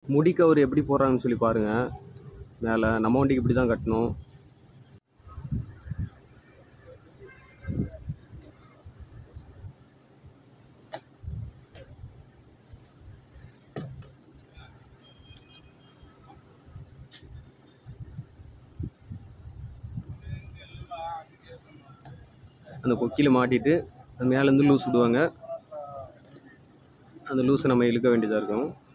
முடி கவர் எப்படி போடுறாங்கன்னு சொல்லி பாருங்கள் மேலே நம்ம வண்டிக்கு இப்படி தான் கட்டணும் அந்த கொக்கியில் மாட்டிட்டு மேலேருந்து லூஸ் விடுவாங்க அந்த லூஸை நம்ம இழுக்க வேண்டியதாக இருக்கும்